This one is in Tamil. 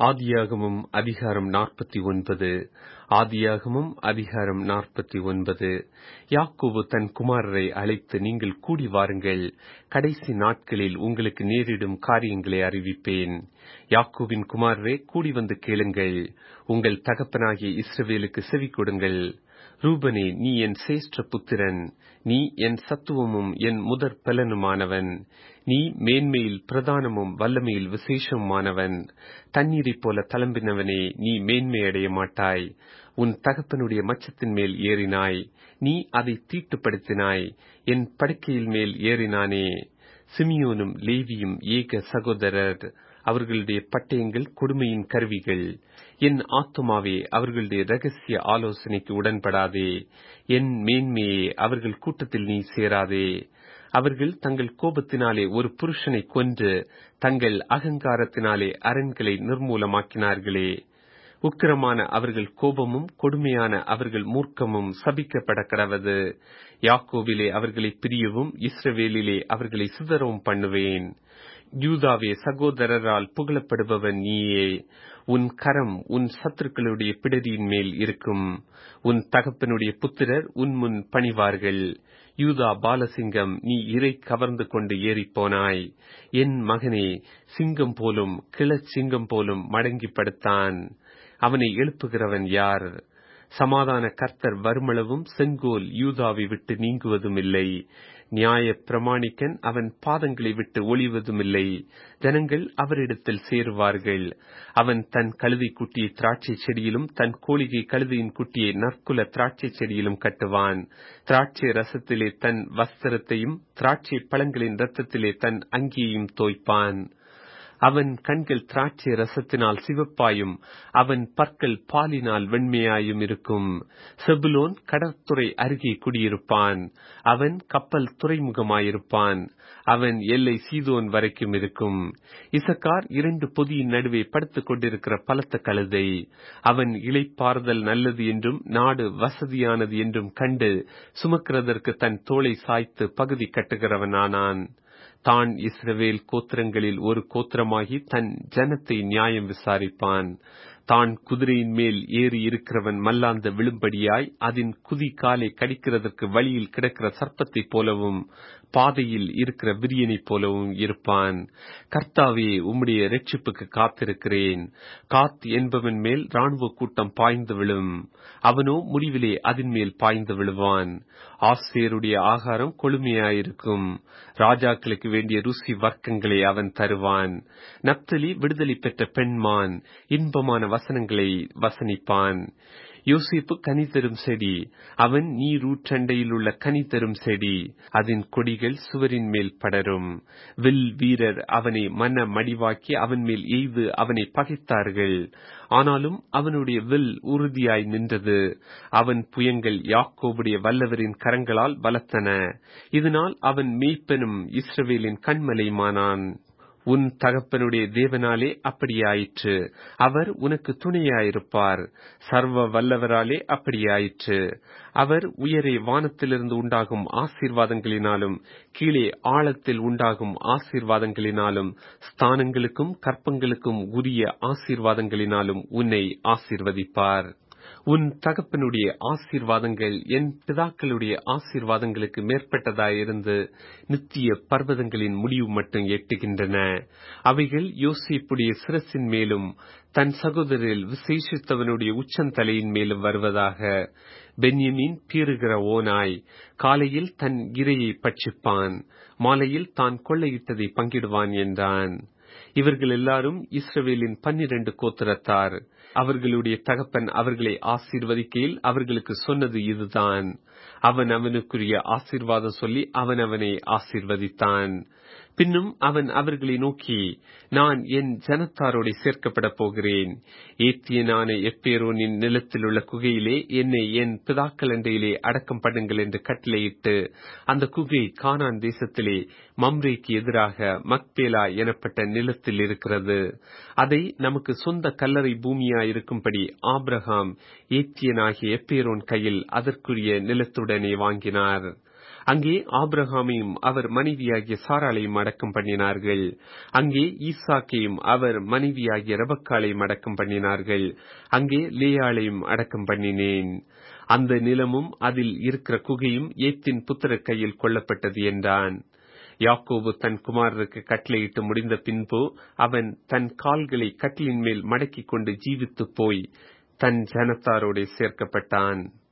ஆதியாகமம் அதிகாரம் நாற்பத்தி ஒன்பது ஆதியாகமம் அதிகாரம் நாற்பத்தி ஒன்பது யாக்கோபு தன் குமாரரை அழைத்து நீங்கள் கூடி வாருங்கள் கடைசி நாட்களில் உங்களுக்கு நேரிடும் காரியங்களை அறிவிப்பேன் யாக்கோபின் குமாரரே கூடி வந்து கேளுங்கள் உங்கள் தகப்பனாகிய இஸ்ரவேலுக்கு செவி கொடுங்கள் ரூபனே நீ என் சேஷ்ட புத்திரன் நீ என் சத்துவமும் என் முதற் பலனுமானவன் நீ மேன்மையில் பிரதானமும் வல்லமையில் விசேஷமானவன் தண்ணீரைப் போல தளம்பினவனே நீ மேன்மை அடைய மாட்டாய் உன் தகப்பனுடைய மச்சத்தின் மேல் ஏறினாய் நீ அதை தீட்டுப்படுத்தினாய் என் படுக்கையில் மேல் ஏறினானே சிமியோனும் லேவியும் ஏக சகோதரர் அவர்களுடைய பட்டயங்கள் கொடுமையின் கருவிகள் என் ஆத்துமாவே அவர்களுடைய ரகசிய ஆலோசனைக்கு உடன்படாதே என் மேன்மையே அவர்கள் கூட்டத்தில் நீ சேராதே அவர்கள் தங்கள் கோபத்தினாலே ஒரு புருஷனை கொன்று தங்கள் அகங்காரத்தினாலே அரண்களை நிர்மூலமாக்கினார்களே உக்கிரமான அவர்கள் கோபமும் கொடுமையான அவர்கள் மூர்க்கமும் சபிக்கப்பட கடவது யாக்கோவிலே அவர்களை பிரியவும் இஸ்ரவேலிலே அவர்களை சிதறவும் பண்ணுவேன் யூதாவே சகோதரரால் புகழப்படுபவன் நீயே உன் கரம் உன் சத்துருக்களுடைய பிடரியின் மேல் இருக்கும் உன் தகப்பனுடைய புத்திரர் உன் முன் பணிவார்கள் யூதா பாலசிங்கம் நீ இறை கவர்ந்து கொண்டு ஏறிப்போனாய் என் மகனே சிங்கம் போலும் கிளச்சிங்கம் போலும் மடங்கி படுத்தான் அவனை எழுப்புகிறவன் யார் சமாதான கர்த்தர் வருமளவும் செங்கோல் யூதாவை விட்டு நீங்குவதும் இல்லை நியாய பிரமாணிக்கன் அவன் பாதங்களை விட்டு ஒளிவதுமில்லை ஜனங்கள் அவரிடத்தில் சேருவார்கள் அவன் தன் கழுதை குட்டியை திராட்சை செடியிலும் தன் கோழிகை கழுதையின் குட்டியை நற்குல திராட்சை செடியிலும் கட்டுவான் திராட்சை ரசத்திலே தன் வஸ்திரத்தையும் திராட்சை பழங்களின் ரத்தத்திலே தன் அங்கியையும் தோய்ப்பான் அவன் கண்கள் திராட்சை ரசத்தினால் சிவப்பாயும் அவன் பற்கள் பாலினால் வெண்மையாயும் இருக்கும் செபுலோன் கடற்துறை அருகே குடியிருப்பான் அவன் கப்பல் துறைமுகமாயிருப்பான் அவன் எல்லை சீதோன் வரைக்கும் இருக்கும் இசக்கார் இரண்டு பொதியின் நடுவே படுத்துக் கொண்டிருக்கிற பலத்த கழுதை அவன் இளைப்பாறுதல் நல்லது என்றும் நாடு வசதியானது என்றும் கண்டு சுமக்கிறதற்கு தன் தோளை சாய்த்து பகுதி கட்டுகிறவனானான் தான் இஸ்ரவேல் கோத்திரங்களில் ஒரு கோத்திரமாகி தன் ஜனத்தை நியாயம் விசாரிப்பான் தான் குதிரையின் மேல் ஏறி இருக்கிறவன் மல்லாந்த விழும்படியாய் அதன் குதி காலை கடிக்கிறதற்கு வழியில் கிடக்கிற சர்ப்பத்தைப் போலவும் பாதையில் இருக்கிற விரியனைப் போலவும் இருப்பான் கர்த்தாவே உம்முடைய ரட்சிப்புக்கு காத்திருக்கிறேன் காத் என்பவன் மேல் ராணுவ கூட்டம் பாய்ந்து விழும் அவனோ முடிவிலே அதன் மேல் பாய்ந்து விழுவான் ஆசேருடைய ஆகாரம் கொழுமையாயிருக்கும் ராஜாக்களுக்கு வேண்டிய ருசி வர்க்கங்களை அவன் தருவான் நப்தலி விடுதலை பெற்ற பெண்மான் இன்பமான வசனங்களை வசனிப்பான் யோசிப்பு கனி தரும் செடி அவன் நீரூற்றண்டையில் உள்ள கனி தரும் செடி அதன் கொடிகள் சுவரின் மேல் படரும் வில் வீரர் அவனை மன மடிவாக்கி அவன் மேல் எய்து அவனை பகைத்தார்கள் ஆனாலும் அவனுடைய வில் உறுதியாய் நின்றது அவன் புயங்கள் யாக்கோபுடைய வல்லவரின் கரங்களால் பலத்தன இதனால் அவன் மேய்ப்பனும் இஸ்ரவேலின் கண்மலைமானான் உன் தகப்பனுடைய தேவனாலே அப்படியாயிற்று அவர் உனக்கு துணையாயிருப்பார் சர்வ வல்லவராலே அப்படியாயிற்று அவர் உயரே வானத்திலிருந்து உண்டாகும் ஆசீர்வாதங்களினாலும் கீழே ஆழத்தில் உண்டாகும் ஆசீர்வாதங்களினாலும் ஸ்தானங்களுக்கும் கற்பங்களுக்கும் உரிய ஆசீர்வாதங்களினாலும் உன்னை ஆசீர்வதிப்பார் உன் தகப்பனுடைய ஆசீர்வாதங்கள் என் பிதாக்களுடைய ஆசீர்வாதங்களுக்கு மேற்பட்டதாயிருந்து நித்திய பர்வதங்களின் முடிவு மட்டும் எட்டுகின்றன அவைகள் யோசிப்புடைய சிரசின் மேலும் தன் சகோதரில் விசேஷித்தவனுடைய உச்சந்தலையின் மேலும் வருவதாக பென்யமின் பீறுகிற ஓனாய் காலையில் தன் இரையை பட்சிப்பான் மாலையில் தான் கொள்ளையிட்டதை பங்கிடுவான் என்றான் இவர்கள் எல்லாரும் இஸ்ரவேலின் பன்னிரண்டு கோத்திரத்தார் அவர்களுடைய தகப்பன் அவர்களை ஆசீர்வதிக்கையில் அவர்களுக்கு சொன்னது இதுதான் அவன் அவனுக்குரிய ஆசீர்வாதம் சொல்லி அவன் அவனை ஆசீர்வதித்தான் பின்னும் அவன் அவர்களை நோக்கி நான் என் ஜனத்தாரோட சேர்க்கப்பட போகிறேன் ஏத்தியனான எப்பேரோனின் நிலத்தில் உள்ள குகையிலே என்னை என் பிதாக்கள் அண்டையிலே அடக்கம் பண்ணுங்கள் என்று கட்டளையிட்டு அந்த குகை கானான் தேசத்திலே மம்ரேக்கு எதிராக மக்பேலா எனப்பட்ட நிலத்தில் இருக்கிறது அதை நமக்கு சொந்த கல்லறை பூமியா இருக்கும்படி ஆப்ரஹாம் ஏத்தியனாகிய எப்பேரோன் கையில் அதற்குரிய நிலத்துடனே வாங்கினார் அங்கே ஆபிரகாமையும் அவர் மனைவியாகிய சாராளையும் அடக்கம் பண்ணினார்கள் அங்கே ஈசாக்கையும் அவர் மனைவியாகிய ரெபக்காளையும் அடக்கம் பண்ணினார்கள் அங்கே லேயாளையும் அடக்கம் பண்ணினேன் அந்த நிலமும் அதில் இருக்கிற குகையும் ஏத்தின் புத்திரர் கையில் கொல்லப்பட்டது என்றான் யாக்கோபு தன் குமாரருக்கு கட்டளையிட்டு முடிந்த பின்பு அவன் தன் கால்களை கட்டிலின் மேல் மடக்கிக் கொண்டு ஜீவித்துப் போய் தன் ஜனத்தாரோட சேர்க்கப்பட்டான்